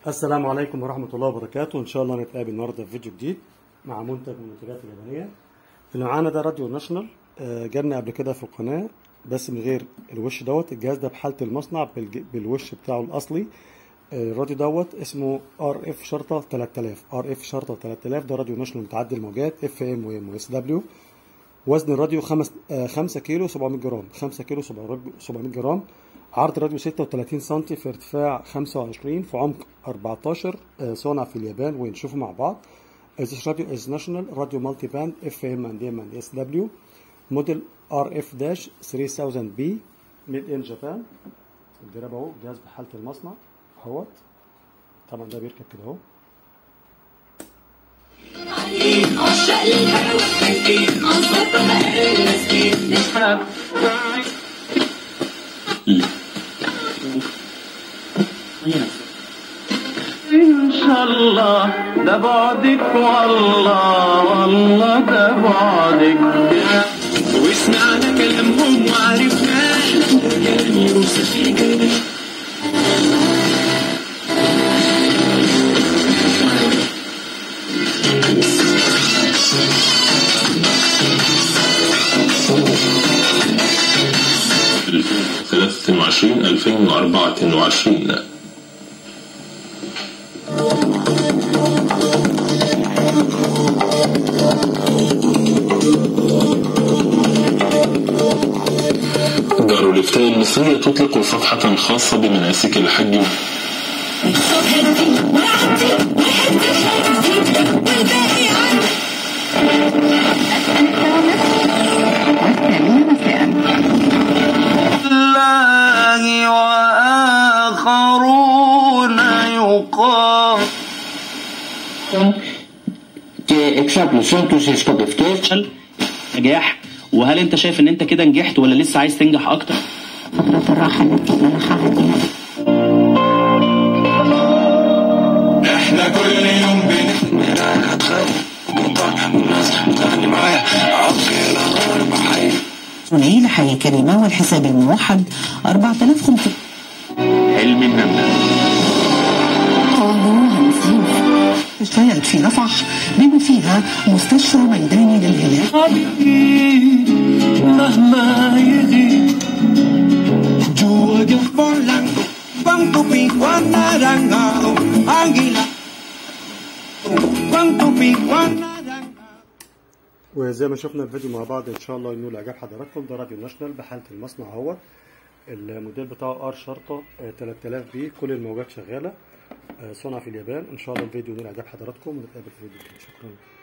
السلام عليكم ورحمة الله وبركاته إن شاء الله نتقابل النهاردة في فيديو جديد مع منتج من المنتجات اليابانية اللي معانا ده راديو ناشونال آه، جالنا قبل كده في القناة بس من غير الوش دوت الجهاز ده بحالة المصنع بالج- بالوش بتاعه الأصلي آه، الراديو دوت اسمه ار اف شرطة 3000 ار اف شرطة 3000 ده راديو ناشونال متعدي الموجات اف ام وام واس دبليو وزن الراديو 5 كيلو 700 جرام 5 كيلو 700 جرام عرض الراديو 36 سم في ارتفاع 25 في عمق 14 آه، صانع في اليابان ونشوفه مع بعض This radio is national radio multi-band FM and AM and SW model RF-3000B made in Japan الجراب اهو جهاز بحالة المصنع اهوت طبعا ده بيركب كده اهو عشاق للهوا والتنكين أنصت بقى المسكين نسحب إن شاء الله ده بعدك والله والله ده بعدك وسمعنا كلامهم وعرفنا كلام يوصف لك ثلاثة وعشرين ألفين وأربعة وعشرين دار الإفتاء المصرية تطلق صفحة خاصة بمناسك الحج الله وآخرون يقام que exemplo são os escopeftes نجاح وهل انت شايف ان انت كده نجحت ولا لسه عايز تنجح اكتر فترة الراحة التي منحها دي احنا كل يوم بنتمرن هتخاف بنطلع الناس تغني معايا عطي الغرب حي ثنائي لحي كريمة والحساب الموحد 4500 حلم النملة اشتغلت في رفح بما فيها مستشفى ميداني للهلال مهما يغيب جوا جنب بولانكو بانكو بيكوانا رانغاو águila بانكو بيكوانا وزي ما شفنا الفيديو مع بعض ان شاء الله ينول اعجاب حضراتكم ده راديو ناشونال بحالة المصنع اهوت الموديل بتاعه ار شرطة آه، 3000 بي كل الموجات شغالة آه، صنع في اليابان ان شاء الله الفيديو ينول اعجاب حضراتكم ونتقابل في فيديو جديد شكرا